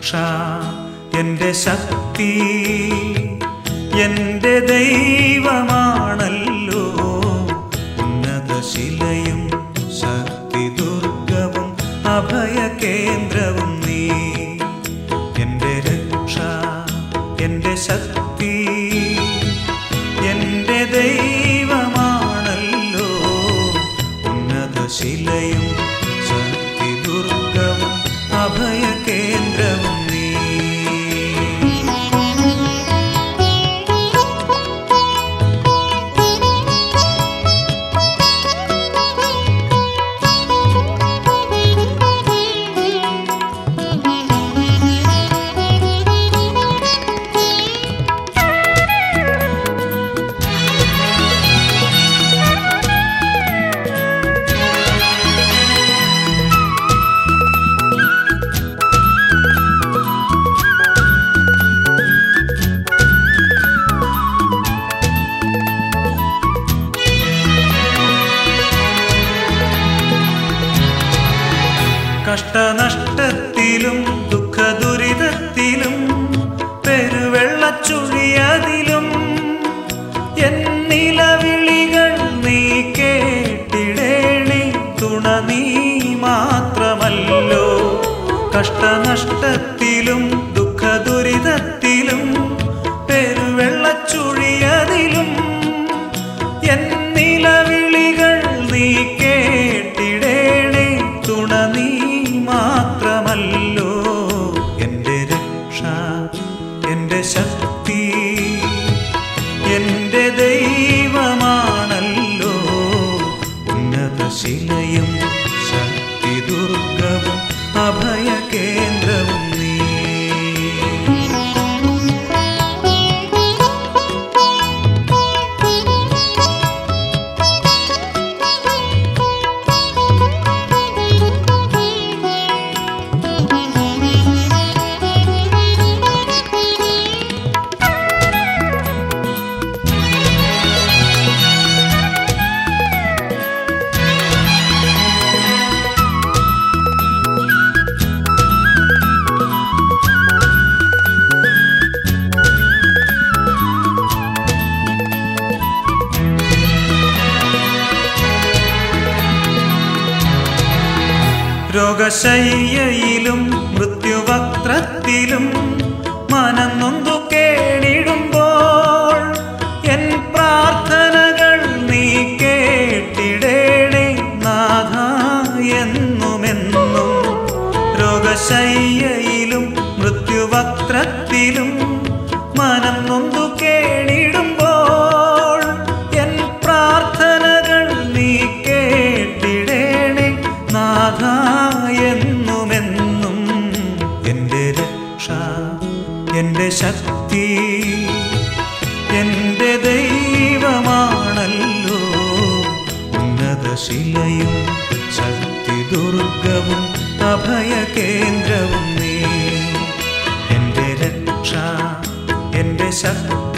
രക്ഷ എൻ്റെ ശക്തി എൻ്റെ ദൈവമാണല്ലോ ഉന്നത ശിലയും ശക്തി ദുർഗവും അഭയ കേന്ദ്രവും നീ എൻ്റെ രക്ഷ എൻ്റെ ശക്തി എൻ്റെ ദൈവമാണല്ലോ ഉന്നത ശിലയും ശക്തി ദുർഗവും അഭയ കേന്ദ്രവും നീ കഷ്ടനഷ്ടത്തിലും ദുഃഖദുരിതത്തിലും പെരുവെള്ളച്ചുഴിയതിലും എന്നിലവിളികൾ നീ കേട്ടിടേണി തുണ നീ മാത്രമല്ലോ കഷ്ടനഷ്ടത്തിലും ദുഃഖദുരിതത്തിലും പെരുവെള്ളച്ചുഴിയതിലും എന്നിലവിളികൾ നീ കേട്ടിടേണേ തുണ നീ മാത്രമല്ലോ എൻ്റെ രക്ഷ എൻ്റെ ശക്തി എൻ്റെ ദൈവമാണല്ലോ ഉന്നത ശിലയും ശക്തി ദുർഗവും അഭയ കേന്ദ്രവും നീ രോഗശയ്യയിലും മൃത്യുവക്ത്രത്തിലും മനം നൊന്തു കേണിടുമ്പോൾ എൻ പ്രാർത്ഥനകൾ നീ കേട്ടിടേണേ നാഥ എന്നുമെന്നും രോഗശയ്യയിലും മൃത്യുവക്ത്രത്തിലും മനം നൊന്തു കേണിടുമ്പോൾ എൻ പ്രാർത്ഥനകൾ നീ കേട്ടിടേണേ നാഥ എന്നുമെന്നും എൻ്റെ രക്ഷ എൻ്റെ ശക്തി എൻ്റെ ദൈവമാണല്ലോ ഉന്നത ശിലയും ശക്തി ദുർഗവും അഭയ കേന്ദ്രവും നീ എൻ്റെ രക്ഷ എൻ്റെ ശക്തി